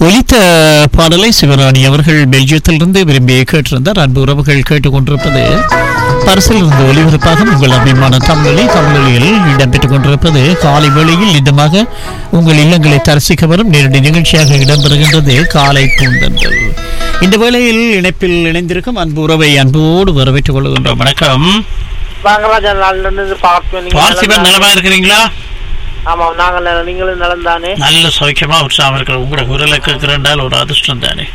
ஒலித்த பாடலை சிவராணி அவர்கள் பெல்ஜியத்திலிருந்து விரும்பி கேட்டிருந்தார் அன்பு உறவுகள் கேட்டுக்கொண்டிருப்பது பரிசில் இருந்து ஒலிபரப்பாக உங்கள் அபிமான தமிழொலி தமிழொலியில் இடம்பெற்றுக் கொண்டிருப்பது காலை வேளையில் இதமாக உங்கள் இல்லங்களை தரிசிக்க வரும் நேரடி நிகழ்ச்சியாக இடம்பெறுகின்றது காலை பூந்தன்றல் இந்த வேளையில் இணைப்பில் இணைந்திருக்கும் அன்பு உறவை அன்போடு வரவேற்றுக் கொள்கின்றோம் வணக்கம் வாங்கராஜா நாள்ல இருந்து பார்ப்போம் நீங்க பார்த்திபன் நலம் நலமா இருக்கிறீங்களா தானே? ஆமா நாங்க நலம். நீங்களும் நலம் தானே நல்ல சௌக்கியமா உற்சாகம் இருக்கிற உங்களோட குரலை கேட்கிறேன்டால் ஒரு அதிர்ஷ்டம் தானே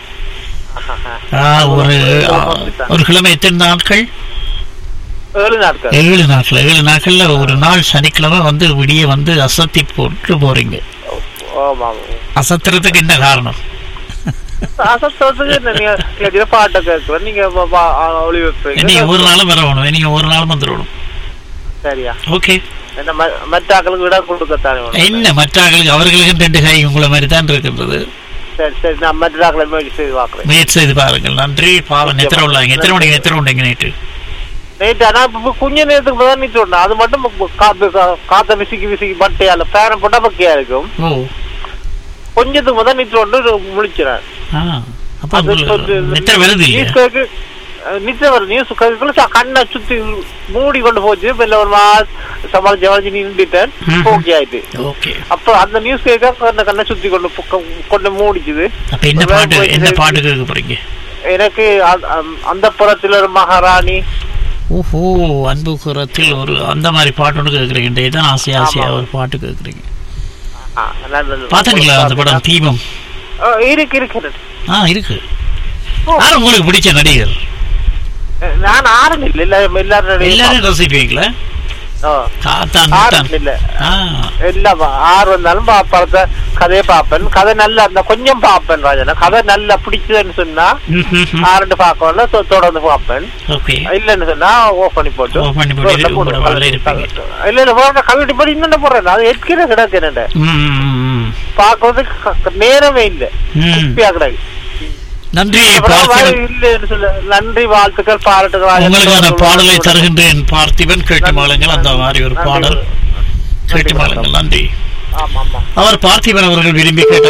ஆ, ஒரு ஆ, ஒரு கிழமை எத்தனை நாட்கள் ஏழு நாட்கள் ஏழு நாட்கள் ஏழு நாட்கள்ல ஒரு நாள் சனிக்கிழமை வந்து விடிய வந்து அசத்தி போட்டு போறீங்க ஆமா அசத்துறதுக்கு என்ன காரணம் அசத்துறதுக்கு என்ன நீங்க கேட்டீங்க பாட்டை கேட்கிறேன் நீங்க ப- ப- ஆ, ஒளி வைப்பீங்க நீங்க ஒரு நாளும் வரணும் நீங்க ஒரு நாளும் வந்துடணும் சரியா ஓகே என்ன ம- மற்ற ஆக்களுக்கு இடம் கொடுக்கத்தானே வேணும். என்ன மற்ற ஆட்களுக்கு அவர்களுக்கு ரெண்டு கை உங்களை மாதிரி தான் இருக்கின்றது சரி சரி நான் மற்ற ஆக்களை முயற்சி செய்து பார்க்குறேன் முயற்சி செய்து பாருங்கள் நன்றி பாவம் எத்தனை உள்ளாங்க எத்தனை மணிக்கு எத்தனை உண்டீங்க நேற்று நைட்டு ஆனா இப்ப கொஞ்ச நேரத்துக்கு தான் நீச்சு விடணும் அது மட்டும் இப்ப காத்து கா- காத்த விசிக்கி விசிக்கி பட்டையால ஃபேனை போட்டா பக்கையா இருக்கும் ஓ கொஞ்சத்துக்கு முதல் நீச்சு கொண்டு முழிச்சிடறேன் ஆ அப்ப உங்களுக்கு நித்திர வருது இல்லையா நிச்சயம் வரும் நியூஸ் கேட்கல கண்ணை சுத்தி மூடி கொண்டு போச்சு இப்ப இல்ல ஒரு மாஸ் சமாளிச்சு சமாளிச்சு நின்றுட்டேன் ம்ஹும். ஓகே ஆயிட்டு ஓகே அப்ப அந்த நியூஸ் கேட்க கண்ணை கண்ணை சுத்தி கொண்டு பு- கொண்டு மூடிச்சுது அப்ப என்ன பாட்டு என்ன பாட்டு கேட்க போறீங்க எனக்கு அ- அ- அந்த புறத்துல ஒரு மகாராணி ஓஹோ அன்பு குரத்தில் ஒரு அந்த மாதிரி பாட்டு ஒன்று கேட்குறீங்க இதான் ஆசை ஆசையா ஒரு பாட்டு கேட்குறீங்க ஆ, நல்லது. பார்த்துருக்கீங்களா அந்த படம் தீபம் ஆ, இருக்கு இருக்கு ஆ இருக்கு யார் உங்களுக்கு பிடிச்ச நடிகர் நான் ஆரம்பி இல்ல எல்லாரும் எல்லாரும் எல்லாரும் ரசிப்பீங்களா ஆ. காத்தான் ஆரம்பி முத்தான். இல்ல ஆ எல்லாம் ஆறு வந்தாலும் பா- படத்தை கதையை பார்ப்பேன் கதை நல்லா அந்த கொஞ்சம் பார்ப்பேன் ராஜனா கதை நல்லா பிடிச்சதுன்னு சொன்னா ம்ஹும். ஆரண்டு பார்க்கல தொடர்ந்து பார்ப்பேன் ஓகே இல்லன்னு சொன்னா ஓஃப் பண்ணி போட்டு Off பண்ணி போட்டு போட்டு உங்களோட போட்டு வேலையில இருப்பீங்க. இல்ல இல்ல போற கல்வெட்டி படி இன்னும் போடுறேன் அது எட்கிற கிடக்கு என்னண்ட ம், ம், ம். பாக்குறதுக்கு க- நேரமே இல்ல ம். குப்பியா கிடக்கு நன்றி அப்புறம் பார்த்திபன் வா- இல்லைன்னு சொல்ல நன்றி வாழ்த்துக்கள் பாராட்டுகள் ராஜனா. உங்களுக்கான பாடலை தருகின்றேன் பார்த்திபன் கேட்டு மாளுங்கள் அந்த மாதிரி ஒரு நன்றி. பாடல் நன்றி கேட்டு மாளுங்கள் நன்றி ஆமா ஆமா அவர் பார்த்திபன் அவர்கள் விரும்பி கேட்ட